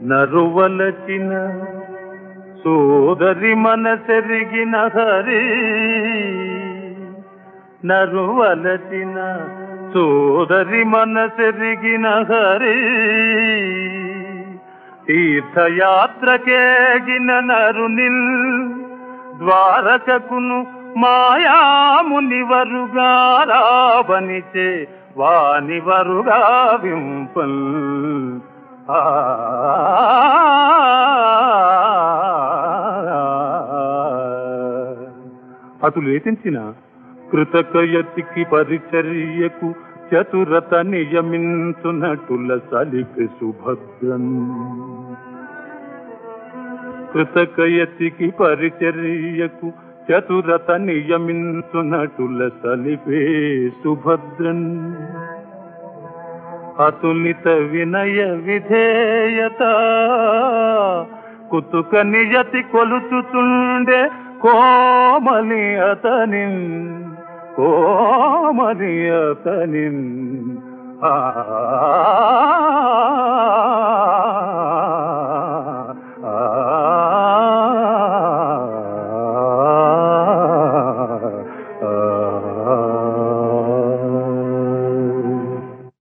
నరువలచిన సోదరి మనసెరిగిన హరి నరువలచిన సోదరి మనసెరిగిన హరి తీర్థయాత్రకేగిన నరునిల్ ద్వారకకును మాయాముని వరుగా రావనిచే వాని వరుగా వింపల్ ఆ అతులు ఏతించిన కృతకయతికి పరిచర్యకు చతురత నియమించునటుల సలిపి సుభద్రన్ కృతకయతికి పరిచర్యకు చతురత నియమించునటుల సలిపే సుభద్రన్ అతులిత వినయ విధేయత కుతుక నియతి కొలుచుచుండే కోమలి అతని కోమలి అతని ఆ